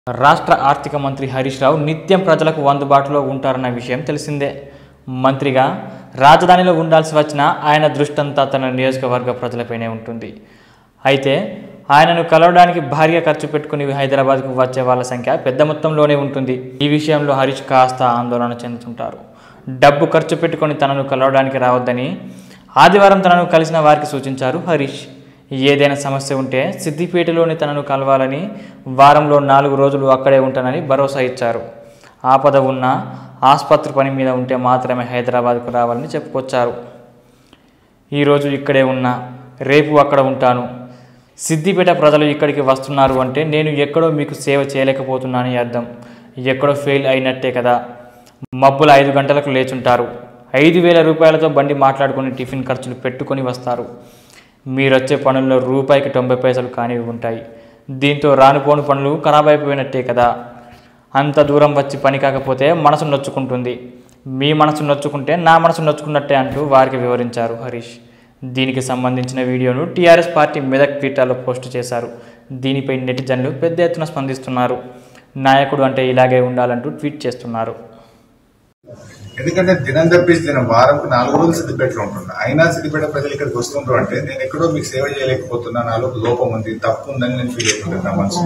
రాష్ట్ర ఆర్థిక మంత్రి హరీష్ రావు నిత్యం ప్రజలకు అందుబాటులో ఉంటారన్న విషయం తెలిసిందే మంత్రిగా రాజధానిలో ఉండాల్సి వచ్చినా ఆయన దృష్టంతా తన నియోజకవర్గ ప్రజలపైనే ఉంటుంది అయితే ఆయనను కలవడానికి భారీగా ఖర్చు పెట్టుకుని హైదరాబాద్కు వచ్చే వాళ్ళ సంఖ్య పెద్ద మొత్తంలోనే ఉంటుంది ఈ విషయంలో హరీష్ కాస్త ఆందోళన చెందుతుంటారు డబ్బు ఖర్చు పెట్టుకొని తనను కలవడానికి రావద్దని ఆదివారం తనను కలిసిన వారికి సూచించారు హరీష్ ఏదైనా సమస్య ఉంటే సిద్దిపేటలోని తనను కలవాలని వారంలో నాలుగు రోజులు అక్కడే ఉంటానని భరోసా ఇచ్చారు ఆపద ఉన్న ఆసుపత్రి పని మీద ఉంటే మాత్రమే హైదరాబాద్కు రావాలని చెప్పుకొచ్చారు ఈరోజు ఇక్కడే ఉన్నా రేపు అక్కడ ఉంటాను సిద్దిపేట ప్రజలు ఇక్కడికి వస్తున్నారు అంటే నేను ఎక్కడో మీకు సేవ చేయలేకపోతున్నానని అర్థం ఎక్కడో ఫెయిల్ అయినట్టే కదా మబ్బులు ఐదు గంటలకు లేచుంటారు ఐదు వేల రూపాయలతో బండి మాట్లాడుకుని టిఫిన్ ఖర్చులు పెట్టుకొని వస్తారు మీరొచ్చే పనుల్లో రూపాయికి తొంభై పైసలు కానివి ఉంటాయి దీంతో రానుపోను పనులు ఖరాబ్ అయిపోయినట్టే కదా అంత దూరం వచ్చి పని కాకపోతే మనసు నొచ్చుకుంటుంది మీ మనసు నొచ్చుకుంటే నా మనసు నొచ్చుకున్నట్టే అంటూ వారికి వివరించారు హరీష్ దీనికి సంబంధించిన వీడియోను టీఆర్ఎస్ పార్టీ మెదక్ ట్విట్టర్లో పోస్టు చేశారు దీనిపై నెటిజన్లు పెద్ద ఎత్తున స్పందిస్తున్నారు నాయకుడు అంటే ఇలాగే ఉండాలంటూ ట్వీట్ చేస్తున్నారు ఎందుకంటే దినం తప్పించి దినం వారంకు నాలుగు రోజులు సిద్దిపేటలో ఉంటున్నా అయినా సిద్దిపేట ప్రజలు ఇక్కడికి వస్తుంటారు అంటే నేను ఎక్కడో మీకు సేవ చేయలేకపోతున్నా నాలో లోపం ఉంది తప్పు ఉందని నేను ఫీల్ అవుతుంటాను నా మనసు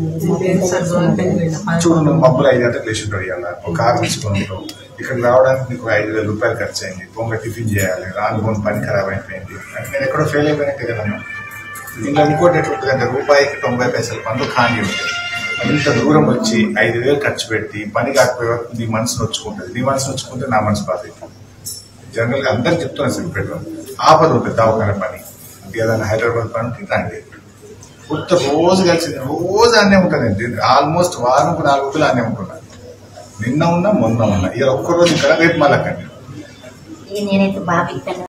చూడు నువ్వు మబ్బులు ఐదు గంటలకు లేచి ఉంటాడు ఇవాళ ఒక కారు తీసుకొని ఉంటావు ఇక్కడికి రావడానికి నీకు ఐదు వేల రూపాయలు ఖర్చు అయింది పొంగ టిఫిన్ చేయాలి రాను పోని పని ఖరాబ్ అయిపోయింది అంటే నేను ఎక్కడో ఫెయిల్ అయిపోయినట్టే కదమ్మా దీంట్లో ఇంకోటి ఎట్లుంటుంది అంటే రూపాయికి తొంభై పైసలు పనులు ఖాళీ ఉంటాయి ఇంత దూరం వచ్చి ఐదు వేలు ఖర్చు పెట్టి పని కాకపోయే వరకు నీ మనసు నొచ్చుకుంటుంది నీ మనసు నొచ్చుకుంటే నా మనసు బాధ అవుతుంది జనరల్ గా అందరు చెప్తున్నారు సిద్దిపేట ఆపద ఉంటుంది దవాఖాన పని ఏదైనా హైదరాబాద్ పని ఉంటే రండి కొత్త రోజు కలిసి రోజు అనే ఉంటుంది ఆల్మోస్ట్ వారంకు నాలుగు రోజులు అనే ఉంటున్నాను నిన్న ఉన్నా మొన్న ఉన్నా ఇక ఒక్క రోజు ఇక్కడ రేపు మళ్ళీ కండి ఇక నేనైతే బాగా ఇస్తాను